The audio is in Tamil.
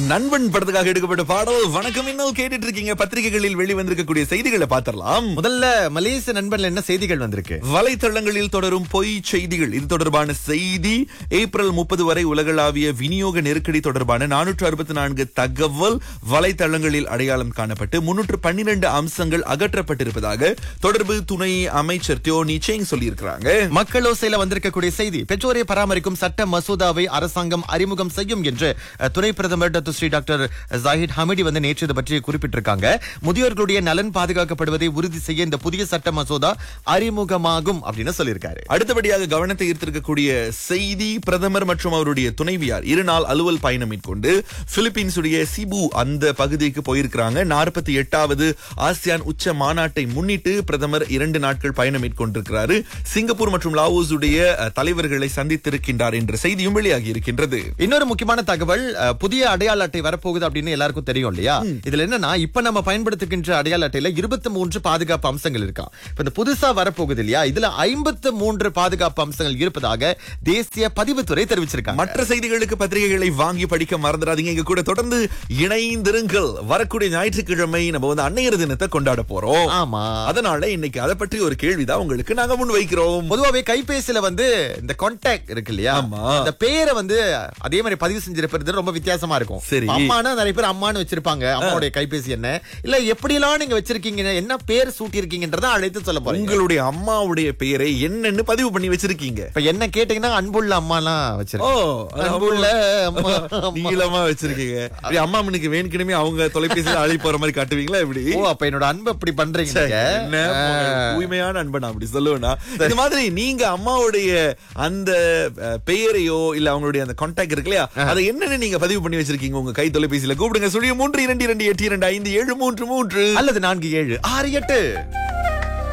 நண்பன் படத்துக்காக எடுக்கப்பட்ட பாடல் வணக்கம் இன்னும் கேட்டுட்டு இருக்கீங்க பத்திரிகைகளில் வெளிவந்திருக்கக்கூடிய செய்திகளை பார்த்தரலாம் முதல்ல மலேசிய நண்பன்ல என்ன செய்திகள் வந்திருக்கு வலைத்தளங்களில் தொடரும் பொய் செய்திகள் இது தொடர்பான செய்தி ஏப்ரல் முப்பது வரை உலகளாவிய விநியோக நெருக்கடி தொடர்பான நானூற்று அறுபத்தி நான்கு தகவல் வலைத்தளங்களில் அடையாளம் காணப்பட்டு முன்னூற்று பன்னிரண்டு அம்சங்கள் அகற்றப்பட்டிருப்பதாக தொடர்பு துணை அமைச்சர் தியோ நிச்சேங் சொல்லியிருக்கிறாங்க மக்களோசையில வந்திருக்கக்கூடிய செய்தி பெற்றோரை பராமரிக்கும் சட்ட மசோதாவை அரசாங்கம் அறிமுகம் செய்யும் என்று அஹ், துணை பிரதமர் doctor Sri doctor Zahid Hamidi வந்து நேற்று இது பற்றி குறிப்பிட்டிருக்காங்க முதியோர்களுடைய நலன் பாதுகாக்கப்படுவதை உறுதி செய்ய இந்த புதிய சட்ட மசோதா அறிமுகமாகும் அப்படின்னு சொல்லியிருக்காரு அடுத்தபடியாக கவனத்தை ஈர்த்திருக்கக்கூடிய செய்தி பிரதமர் மற்றும் அவருடைய துணைவியார் இரு நாள் அலுவல் பயணம் மேற்கொண்டு பிலிப்பீன்ஸுடைய சிபு அந்த பகுதிக்கு போயிருக்கிறாங்க நாற்பத்தி எட்டாவது ஆசியான் உச்ச மாநாட்டை முன்னிட்டு பிரதமர் இரண்டு நாட்கள் பயணம் மேற்கொண்டிருக்கிறாரு சிங்கப்பூர் மற்றும் லாவோஸ் உடைய அஹ், தலைவர்களை சந்தித்திருக்கின்றார் என்ற செய்தியும் வெளியாகி இருக்கின்றது இன்னொரு முக்கியமான தகவல் அஹ், புதிய அடையாள அட்டை வரப்போகுது அப்படின்னு எல்லாருக்கும் தெரியும் இல்லையா இதுல என்னன்னா இப்ப நம்ம பயன்படுத்துகின்ற அடையாள அட்டையில இருபத்தி மூன்று பாதுகாப்பு அம்சங்கள் இருக்கா இப்ப இந்த புதுசா வரப்போகுது இல்லையா இதுல ஐம்பத்து மூன்று பாதுகாப்பு அம்சங்கள் இருப்பதாக தேசிய பதிவுத்துறை தெரிவிச்சிருக்காங்க மற்ற செய்திகளுக்கு பத்திரிகைகளை வாங்கி படிக்க மறந்துடாதீங்க இங்க கூட தொடர்ந்து இணைந்திருங்கள் வரக்கூடிய ஞாயிற்றுக்கிழமை நம்ம வந்து அன்னையர் தினத்தை கொண்டாட போறோம் ஆமா அதனால இன்னைக்கு அதை பற்றி ஒரு கேள்விதான் உங்களுக்கு நாங்க முன் வைக்கிறோம் பொதுவாவே கைபேசியில வந்து இந்த கான்டாக்ட் இருக்கு இல்லையா ஆமா. இந்த பேரை வந்து அதே மாதிரி பதிவு செஞ்சிருப்பது ரொம்ப வித்தியாசமா இருக்கும் சரி. இப்ப அம்மானா நிறைய பேர் அம்மான்னு வச்சிருப்பாங்க அம்மாவுடைய கைபேசி என்ன இல்ல எப்படிலாம் நீங்க வச்சிருக்கீங்க என்ன பேர் சூட்டி இருக்கீங்கன்றத அழைத்து சொல்ல போறீங்க உங்களுடைய அம்மாவுடைய பெயரை என்னன்னு பதிவு பண்ணி வச்சிருக்கீங்க இப்ப என்ன கேட்டீங்கன்னா அன்புள்ள அம்மாலாம் ஓ வச்சிருக்கேன் அன்புள்ள அம்மா அம்மா. நீளமா வச்சிருக்கீங்க அப்படி அம்மா மனுக்கு வேணுக்கணுமே அவங்க தொலைபேசியில அழி போற மாதிரி காட்டுவீங்களா இப்படி ஓ அப்ப என்னோட அன்பு அப்படி பண்றீங்க ச்சே, நீங்க? என்ன போங்க, ஆ. தூய்மையான அன்பன் அப்படி சொல்லுவேனா இந்த மாதிரி நீங்க அம்மாவுடைய அந்த அஹ், பெயரையோ இல்ல அவங்களுடைய அந்த கான்டாக்ட் இருக்கு இல்லையா அதை என்னன்னு நீங்க பதிவு பண்ணி வச்சிருக்கீங்க உங்க கை தொலைபேசியில கூப்பிடுங்க சுழிய மூன்று இரண்டு இரண்டு எட்டு இரண்டு ஐந்து ஏழு மூன்று மூன்று அல்லது நான்கு ஏழு ஆறு எட்டு